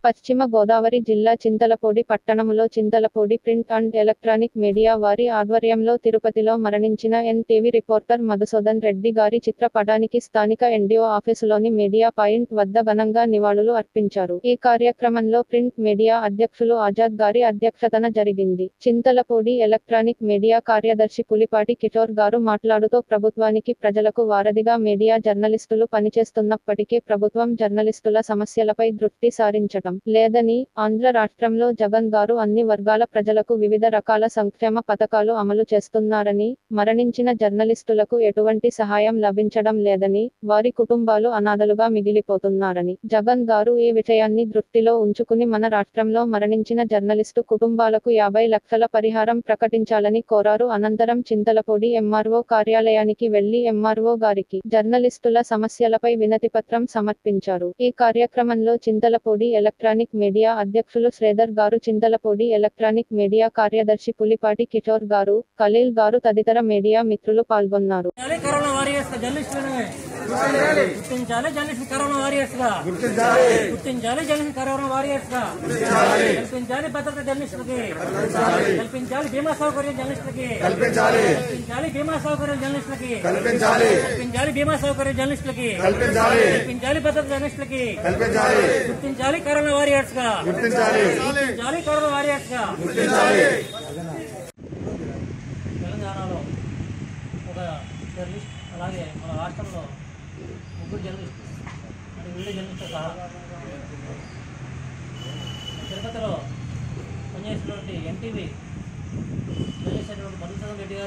పశ్చిమ గోదావరి జిల్లా చింతలపూడి పట్టణములో Chintalapudi print and electronic media వారి ఆధ్వర్యంలో తిరుపతిలో మరణించిన ఎన్టీవీ రిపోర్టర్ మధుసూదన్ రెడ్డి గారి చిత్రపటానికి స్థానిక ఎన్డీఓ ఆఫీసులోని మీడియా పాయింట్ వద్ద ఘనంగా నివాళులు అర్పించారు ఈ కార్యక్రమంలో ప్రింట్ మీడియా అధ్యక్షులు ఆజాద్ గారి అధ్యక్షతన జరిగింది చింతలపూడి ఎలక్ట్రానిక్ మీడియా కార్యదర్శి పులిపాటి కిషోర్ గారు మాట్లాడుతూ ప్రభుత్వానికి ప్రజలకు వారధిగా మీడియా జర్నలిస్టులు పనిచేస్తున్నప్పటికీ ప్రభుత్వం జర్నలిస్టుల సమస్యలపై దృష్టి సారించటం లేదని ఆంధ్ర రాష్ట్రంలో జగన్ గారు అన్ని వర్గాల ప్రజలకు వివిధ రకాల సంక్షేమ పథకాలు అమలు చేస్తున్నారని మరణించిన జర్నలిస్టులకు ఎటువంటి సహాయం లభించడం లేదని వారి కుటుంబాలు అనాథలుగా మిగిలిపోతున్నారని జగన్ గారు ఈ విషయాన్ని దృష్టిలో ఉంచుకుని మన రాష్ట్రంలో మరణించిన జర్నలిస్టు కుటుంబాలకు యాభై లక్షల పరిహారం ప్రకటించాలని కోరారు అనంతరం చింతలపూడి ఎంఆర్ఓ కార్యాలయానికి వెళ్లి ఎంఆర్ఓ గారికి జర్నలిస్టుల సమస్యలపై వినతిపత్రం సమర్పించారు ఈ కార్యక్రమంలో చింతలపూడి ఎలక్ట్రానిక్ మీడియా అధ్యక్షులు శ్రీధర్ గారు చింతలపూడి ఎలక్ట్రానిక్ మీడియా కార్యదర్శి పులిపాటి కిషోర్ గారు ఖలీల్ గారు తదితర మీడియా మిత్రులు పాల్గొన్నారు గుర్తించాలి కరోనా వారియర్స్ గా జర్నలిస్టులను గుర్తించాలి జర్నలిస్ట్ కరోనా వారియర్స్ గా గుర్తించాలి జర్నలిస్ట్ కరోనా వారియర్స్ గా కల్పించాలి భద్రత జర్నలిస్టులకి కల్పించాలి బీమా సౌకర్యం జర్నలిస్టులకి కల్పించాలి బీమా సౌకర్యం జర్నలిస్టులకి కల్పించాలి బీమా సౌకర్యం జర్నలిస్టులకి కల్పించాలి భద్రత జర్నలిస్టులకి గుర్తించాలి కరోనా వారియర్స్ గా గుర్తించాలి కరోనా వారియర్స్ గా తెలంగాణలో ఒక జర్నలిస్ట్ అలాగే మన రాష్ట్రంలో ముగ్గురు జర్నలిస్ట్ అంటే వీడియో జర్నలిస్ట్ సహా తిరుపతిలో పనిచేసినటువంటి ఎన్టీవీ జర్నలిస్ట్ అయినటువంటి మధుసూదన్ రెడ్డి గారు